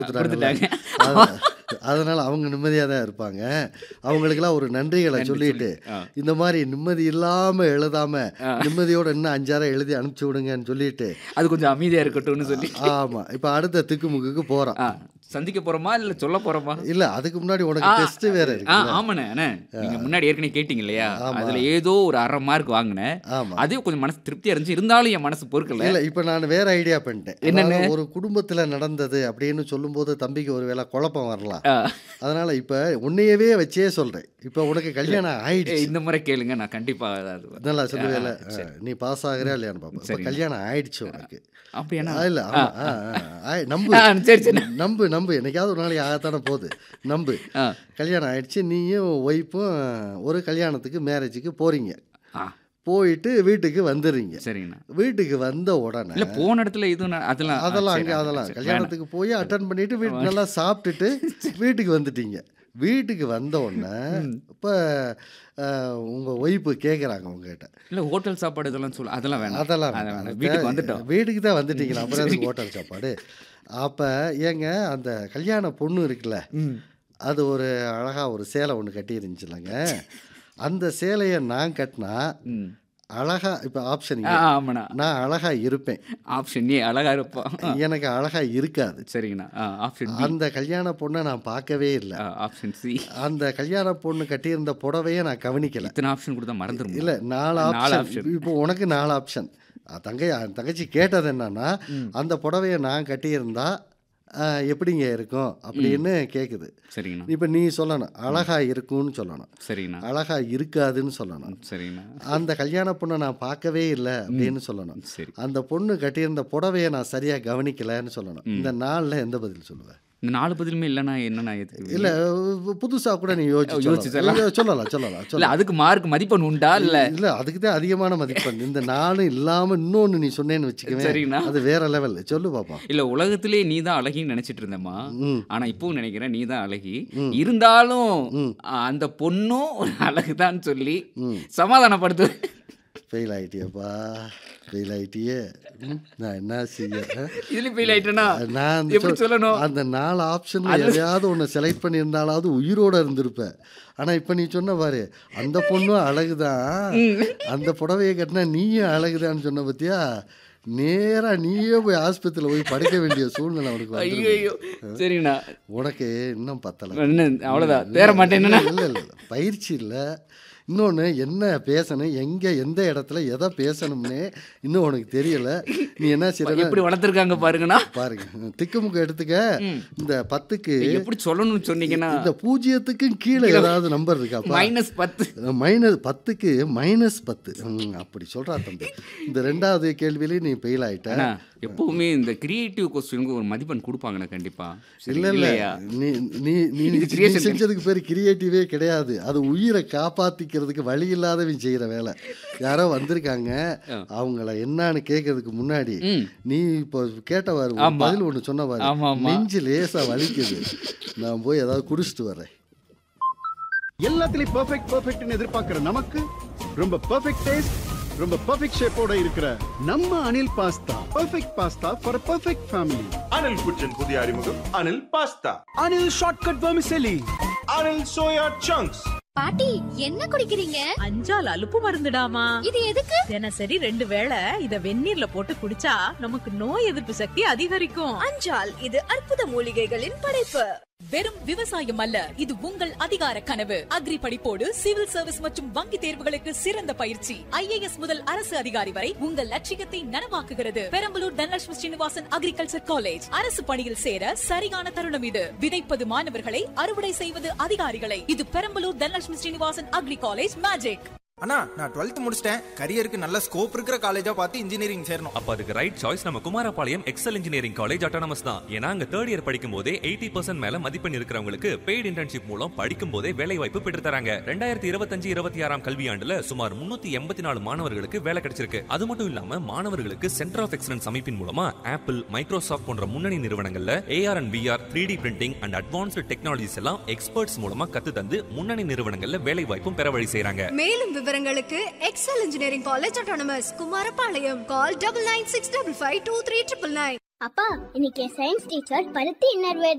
கொடுத்துட்டாங்க அத- அதனால அவங்க நிம்மதியாக தான் இருப்பாங்க அவங்களுக்கெல்லாம் ஒரு நன்றிகளை சொல்லிட்டு ஆ. இந்த மாதிரி நிம்மதி இல்லாம எழுதாம நிம்மதியோட இன்னும் அஞ்சாரம் எழுதி அனுப்பிச்சு விடுங்கன்னு சொல்லிட்டு அது கொஞ்சம் அமைதியா இருக்கட்டும்னு சொல்லி ஆமா இப்ப அடுத்த திக்குமுக்குக்கு போறோம் ஆ, சந்திக்க போறோமா இல்ல சொல்ல போறோமா இல்ல அதுக்கு முன்னாடி உனக்கு டெஸ்ட் வேற ஆ இருக்கு ஆமாண்ணே அண்ணே நீங்க முன்னாடி ஏற்கனவே கேட்டீங்க இல்லையா ஆமா. அதுல ஏதோ ஒரு அரை மார்க் வாங்கினேன் ஆமா அதே கொஞ்சம் மனசு திருப்தியா இருந்துச்சு இருந்தாலும் என் மனசு பொறுக்கல இல்ல இப்ப நான் வேற ஐடியா பண்ணிட்டேன் என்னன்னு? அதாவது ஒரு குடும்பத்துல நடந்தது அப்படின்னு சொல்லும்போது தம்பிக்கு ஒரு வேளை குழப்பம் வரலாம் ஆ, அதனால இப்ப உன்னையவே வச்சே சொல்றேன் இப்ப உனக்கு கல்யாணம் ஏய், ஆயிடுச்சு இந்த முறை கேளுங்க நான் கண்டிப்பா அதாவது நல்லா சொல்லுவேல ஆ, சரி. நீ பாஸ் ஆகுறியா இல்லையான்னு பாப்போம் இப்ப சரிங்க. கல்யாணம் ஆயிடுச்சு உனக்கு அப்படியாண்ணா ஆ, இல்ல ஆமா ஆ, ஆ, ஆ, நம்பு ஆ, சரி சரி நம்பு நம்பு என்னைக்காவது ஒரு நாளைக்கு ஆகத்தானே போகுது நம்பு ஆ, கல்யாணம் ஆயிடுச்சு நீயும் ஒய்ஃபும் ஒரு கல்யாணத்துக்கு மேரேஜுக்கு போறீங்க ஆ, போயிட்டு வீட்டுக்கு வந்துடுறீங்க சரிங்கண்ணா வீட்டுக்கு வந்த உடனே இல்ல போன இடத்துல எதுவும் நான்- அதெல்லாம் ஆ, அதெல்லாம் சரி, அங்கே அது அதெல்லாம் சரி, கல்யாணத்துக்கு போய் அட்டன் பண்ணிட்டு வீட்டு நல்லா சாப்பிட்டுட்டு வீட்டுக்கு வந்துட்டீங்க வீட்டுக்கு வந்த உடனே இப்போ உங்கள் ஒய்ஃபு கேட்குறாங்க உங்ககிட்ட வேணாம். இல்ல ஹோட்டல் சாப்பாடு இதெல்லாம் சொல்ல அதெல்லாம் வேணாம் அதெல்லாம் அத வேண்டாம். வேணாம். வீட்டுக்கு வந்துட்டோம் வீட்டுக்கு தான் வந்துட்டீங்களா அப்புறம் எதுக்கு ஹோட்டல் சாப்பாடு அப்போ ஏங்க அந்த கல்யாண பொண்ணு இருக்குல்ல ம். அது ஒரு அழகா ஒரு சேலை ஒன்று கட்டி இருந்துச்சுலங்க அந்த சேலையை நான் கட்டினா ம். அழகா இப்போ ஆப்ஷன் ஆ, ஆமாண்ணா நான் அழகா இருப்பேன் ஆப்ஷன் நீ அழகா இருப்பான் எனக்கு அழகா இருக்காது சரிங்கண்ணா ஆ, ஆப்ஷன் பி அந்த கல்யாண பொண்ணை நான் பார்க்கவே இல்லை ஆ, ஆப்ஷன் சி அந்த கல்யாண பொண்ணு கட்டியிருந்த புடவையை நான் கவனிக்கல இத்தனை ஆப்ஷன் கொடுத்தா மறந்துடும் இல்ல நாலு நாலு ஆப்ஷன் option. இப்போ உனக்கு நாலு ஆப்ஷன் தங்கை அஹ் தங்கச்சி கேட்டது என்னன்னா அந்த புடவையை நான் கட்டியிருந்தா அஹ், எப்படிங்க இருக்கும் அப்படின்னு கேக்குது சரிங்கண்ணா இப்போ நீ சொல்லணும் அழகா இருக்கும்னு சொல்லணும் சரிங்கண்ணா அழகா இருக்காதுன்னு சொல்லணும் சரிங்கண்ணா அந்த கல்யாண பொண்ணை நான் பார்க்கவே இல்லை அப்படின்னு சொல்லணும் சரி அந்த பொண்ணு கட்டியிருந்த புடவையை நான் சரியா கவனிக்கலைன்னு சொல்லணும் இந்த நாளில் எந்த பதில் சொல்லுவேன் இந்த நாலு பதிலுமே இல்லைண்ணா என்னண்ணா எதுக்கு இல்ல புதுசா கூட நீ யோசிச்சு யோசிச்சு சொல்லலாம். இல்ல, சொல்லலாம் சொல்லலாம் இல்ல சொல்லலாம் அதுக்கு மார்க் மதிப்பெண் உண்டா இல்ல இல்ல அதுக்கு தான் அதிகமான மதிப்பெண் இந்த நாளும் இல்லாம இன்னொன்னு நீ சொன்னேன்னு வச்சுக்கவே சரிண்ணா. அது வேற லெவல் சொல்லு பாப்பா இல்ல உலகத்திலே நீ தான் அழகின்னு நினைச்சிட்டு இருந்தேம்மா ம் ஆனா இப்பவும் நினைக்கிறேன் நீ தான் அழகி இருந்தாலும் ம். ஆ, அந்த பொண்ணும் ஒரு அழகுதான் சொல்லி ம் சமாதானப்படுத்து ஃபெயில் ஆயிட்டியப்பா ஃபெயில் ஆயிட்டியே ம், நான் என்ன செய்ய ஆ? இதுலயும் ஃபெயில் ஆயிட்டேனா நான் அந்த எப்படி சொல்- சொல்லணும் அந்த நாலு ஆப்ஷன்ல எதையாவது ஒன்று செலக்ட் பண்ணியிருந்தாலாவது உயிரோட இருந்திருப்ப ஆனா இப்ப நீ சொன்ன பாரு அந்த பொண்ணும் அழகுதான் அந்த புடவையை கட்டினா நீயும் அழகுதான்னு சொன்ன பத்தியா நேரா நீயே போய் ஆஸ்பத்திரியில் போய் படுக்க வேண்டிய சூழ்நிலை உனக்கு வந்துருது. ஐயோ சரிங்கண்ணா உனக்கு இன்னும் பத்தல என்ன அவ்வளவுதான் தேர மாட்டேன் என்னண்ணா இல்லை இல்லை இல்லை பயிற்சி இல்லை இன்னொன்று என்ன பேசணும் எங்கே எந்த இடத்துல எதை பேசணும்னு இன்னும் உனக்கு தெரியல நீ என்ன செய்யற எப்படி வளர்த்துருக்காங்க பாருங்கண்ணா பாருங்க திக்குமுக்கு எடுத்துக்க இந்த பத்துக்கு எப்படி சொல்லணும்னு சொன்னீங்கன்னா இந்த பூஜ்ஜியத்துக்கும் கீழே ஏதாவது நம்பர் இருக்காப்பா மைனஸ் பத்து மைனஸ் பத்துக்கு மைனஸ் பத்து ம், அப்படி சொல்றா தம்பி இந்த ரெண்டாவது கேள்வியிலே நீ ஃபெயில் ஆயிட்ட அண்ணா, எப்பவுமே இந்த கிரியேட்டிவ் கொஸ்டினுக்கு ஒரு மதிப்பெண் கொடுப்பாங்கண்ணா கண்டிப்பா சரி, இல்ல இல்ல இல்லையா நீ நீ நீ இது நீ creation. செஞ்சதுக்கு பேர் கிரியேட்டிவே கிடையாது அது உயிரை காப்பாத்திக்கிறதுக்கு வழி இல்லாதவன் செய்யற வேலை யாரோ வந்திருக்காங்க அவங்கள என்னன்னு கேட்கறதுக்கு முன்னாடி ம். நீ இப்போ கேட்டவாரு ஒரு ஆமா. பதில் ஒன்று சொன்னவாரு ஆமா, ஆமா. நெஞ்சு லேசா வலிக்குது நான் போய் ஏதாவது குடிச்சிட்டு வரேன் எல்லாத்துலயும் பெர்ஃபெக்ட் பெர்ஃபெக்ட்னு எதிர்பார்க்கிற நமக்கு ரொம்ப பெர்ஃபெக்ட் டேஸ்ட் ரொம்ப பெர்ஃபெக்ட் ஷேப்போட இருக்கிற நம்ம Anil pasta perfect pasta for perfect family Anil kitchen புதிய அறிமுகம் Anil pasta Anil shortcut vermicelli Anil soya chunks பாட்டி என்ன குடிக்கிறீங்க அஞ்சால் அலுப்பு மருந்துடாமா இது எதுக்கு தினசரி ரெண்டு வேளை இத வெந்நீர்ல போட்டு குடிச்சா நமக்கு நோய் எதிர்ப்பு சக்தி அதிகரிக்கும் அஞ்சால் இது அற்புத மூலிகைகளின் படைப்பு வெறும் விவசாயம் அல்ல இது உங்கள் அதிகார கனவு அக்ரி படிப்போடு சிவில் சர்வீஸ் மற்றும் வங்கி தேர்வுகளுக்கு சிறந்த பயிற்சி ஐஏஎஸ் முதல் அரசு அதிகாரி வரை உங்கள் லட்சியத்தை நனவாக்குகிறது பெரம்பலூர் தனலட்சுமி ஸ்ரீனிவாசன் அக்ரிகல்ச்சர் காலேஜ் அரசு பணியில் சேர சரியான தருணம் இது விதைப்பது மாணவர்களை அறுவடை செய்வது அதிகாரிகளை இது Perambalur Dhanalakshmi Srinivasan agri college magic அண்ணா நான் டுவெல்த் முடிச்சிட்டேன் கரியருக்கு நல்ல ஸ்கோப் இருக்கிற காலேஜா பார்த்து இன்ஜினியரிங் சேரணும் அப்ப அதுக்கு ரைட் சாய்ஸ் நம்ம Kumarapalayam excel engineering college autonomous தான் ஏன்னா அங்க தேர்ட் இயர் படிக்கும் போதே எயிட்டி பர்சன்ட் மேல மதிப்பெண் இருக்கிறவங்களுக்கு பெய்டு இன்டர்ன்ஷிப் மூலம் படிக்கும் போதே வேலை வாய்ப்பு பெற்று தராங்க ரெண்டாயிரத்தி இருபத்தஞ்சு இருபத்தி ஆறாம் கல்வியாண்டுல சுமார் முன்னூத்தி எண்பத்தி நாலு மாணவர்களுக்கு வேலை கிடைச்சிருக்கு அது மட்டும் இல்லாம மாணவர்களுக்கு சென்டர் ஆஃப் எக்ஸலன்ஸ் அமைப்பின் மூலமா ஆப்பிள் மைக்ரோசாஃப்ட் போன்ற முன்னணி நிறுவனங்கள்ல AR and VR three D printing and advanced technologies எல்லாம் எக்ஸ்பர்ட்ஸ் மூலமா கத்து தந்து முன்னணி நிறுவனங்கள்ல வேலை வாய்ப்பும் பெற வழி செய்றாங்க மேலும் விவரங்களுக்கு excel engineering college autonomous Kumarapalayam call double nine six double five two three triple nine அப்பா இன்னைக்கு சயின்ஸ் டீச்சர் பருத்தி இன்னர்வேர்